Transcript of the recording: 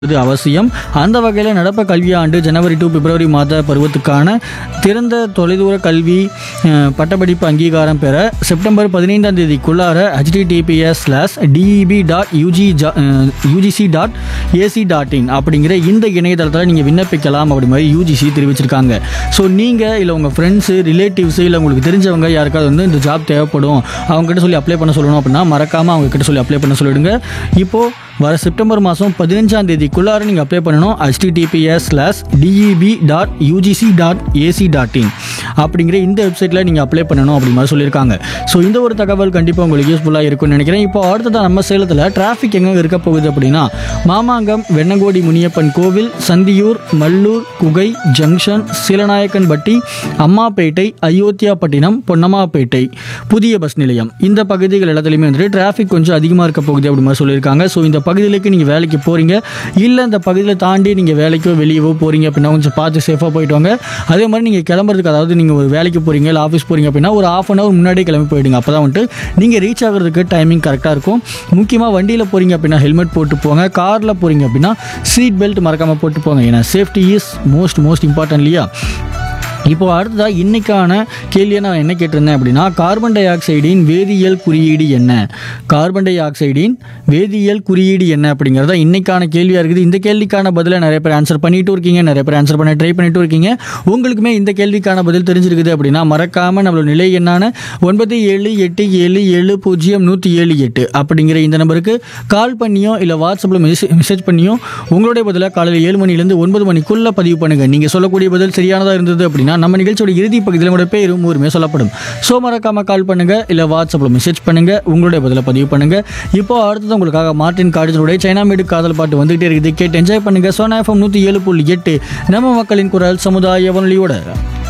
இது அவசியம் அந்த வகையில் நடப்பு கல்வியாண்டு ஜனவரி டு பிப்ரவரி மாத பருவத்துக்கான திறந்த தொலைதூர கல்வி அஹ், பட்டப்படிப்பு அங்கீகாரம் பெற செப்டம்பர் பதினைந்தாம் தேதிக்குள்ளார HTTPS slash DEB dot UG UGC dot AC dot in அப்படிங்கிற இந்த இணையதளத்தில் நீங்கள் விண்ணப்பிக்கலாம் அப்படி மாதிரி யூஜிசி தெரிவிச்சிருக்காங்க ஸோ நீங்கள் இல்லை உங்கள் ஃப்ரெண்ட்ஸு ரிலேட்டிவ்ஸு இல்லை உங்களுக்கு தெரிஞ்சவங்க யாருக்காவது வந்து இந்த ஜாப் தேவைப்படும் அவங்ககிட்ட சொல்லி அப்ளை பண்ண சொல்லணும் அப்படின்னா மறக்காமல் அவங்க கிட்ட சொல்லி அப்ளை பண்ண சொல்லிடுங்க இப்போது வர செப்டம்பர் மாதம் பதினஞ்சாம் தேதிக்குள்ளார நீங்கள் அப்ளை பண்ணணும் https slash DEB dot UGC dot AC dot in அப்படிங்கிற இந்த வெப்சைட்டில் நீங்கள் அப்ளை பண்ணணும் அப்படி மாதிரி சொல்லியிருக்காங்க ஸோ இந்த ஒரு தகவல் கண்டிப்பாக உங்களுக்கு யூஸ்ஃபுல்லாக இருக்கும்னு நினைக்கிறேன் இப்போ அடுத்ததான் நம்ம சேலத்தில் டிராஃபிக் எங்கே இருக்க போகுது அப்படின்னா மாமாங்கம் வெண்ணங்கோடி முனியப்பன் கோவில் சந்தியூர் மல்லூர் குகை ஜங்ஷன் சீலநாயக்கன்பட்டி அம்மாப்பேட்டை அயோத்தியாப்பட்டினம் பொன்னம்மாப்பேட்டை புதிய பஸ் நிலையம் இந்த பகுதிகள் எல்லாத்துலேயுமே வந்துட்டு டிராஃபிக் கொஞ்சம் அதிகமாக இருக்க போகுது அப்படி மாதிரி சொல்லியிருக்காங்க ஸோ இந்த பகுதிகளுக்கு நீங்கள் வேலைக்கு போகிறீங்க இல்லை இந்த பகுதியில் தாண்டி நீங்கள் வேலைக்கோ வெளியவோ போகிறீங்க அப்படின்னா கொஞ்சம் பார்த்து சேஃபாக போயிட்டு வாங்க அதே மாதிரி நீங்கள் கிளம்புறதுக்கு அதாவது நீங்கள் ஒரு வேலைக்கு போகிறீங்க இல்லை ஆஃபீஸ் போகிறீங்க அப்படின்னா ஒரு ஆஃப் அன் ஹவர் முன்னாடியே கிளம்பி போயிடுங்க அப்போ தான் வந்துட்டு நீங்கள் ரீச் ஆகிறதுக்கு டைமிங் கரெக்டாக இருக்கும் முக்கியமாக வண்டியில் போகிறீங்க அப்படின்னா ஹெல்மெட் போட்டு போங்க காரில் போகிறீங்க அப்படின்னா சீட் பெல்ட் மறக்காமல் போட்டு போங்க ஏன்னா safety is most most important இல்லையா இப்போ அடுத்ததாக இன்னைக்கான கேள்வியை நான் என்ன கேட்டிருந்தேன் அப்படின்னா கார்பன் டை ஆக்சைடின் வேதியியல் குறியீடு என்ன கார்பன் டை ஆக்சைடின் வேதியியல் குறியீடு என்ன அப்படிங்கிறதா இன்னைக்கான கேள்வியாக இருக்குது இந்த கேள்விக்கான பதிலை நிறைய பேர் ஆன்சர் பண்ணிட்டு இருக்கீங்க நிறைய பேர் ஆன்சர் பண்ண ட்ரை பண்ணிட்டு இருக்கீங்க உங்களுக்குமே இந்த கேள்விக்கான பதில் தெரிஞ்சிருக்குது அப்படின்னா மறக்காமல் நம்மளோட நிலை என்னான ஒன்பது ஏழு எட்டு ஏழு ஏழு பூஜ்ஜியம் நூற்றி ஏழு எட்டு அப்படிங்கிற இந்த நம்பருக்கு கால் பண்ணியோ இல்லை வாட்ஸ்அப்பில் மெசேஜ் மெசேஜ் பண்ணியோ உங்களுடைய பதிலாக காலையில் ஏழு மணிலேருந்து ஒன்பது மணிக்குள்ளே பதிவு பண்ணுங்கள் நீங்கள் சொல்லக்கூடிய பதில் சரியானதாக இருந்தது அப்படின்னா நம்ம நிகழ்ச்சியோட இறுதி பகுதியில் உங்களோட பேரும் ஊருமே சொல்லப்படும் ஸோ மறக்காம கால் பண்ணுங்க இல்லை வாட்ஸ்அப்பில் மெசேஜ் பண்ணுங்க உங்களுடைய பதிலை பதிவு பண்ணுங்க இப்போ அடுத்தது உங்களுக்காக மார்டின் கார்டினுடைய சைனா மேடு காதல் பாட்டு வந்துகிட்டே இருக்குது கேட்டு என்ஜாய் பண்ணுங்க சோனா எஃப்எம் நூற்றி ஏழு புள்ளி எட்டு நம்ம மக்களின் குரல் சமுதாய வானொலியோட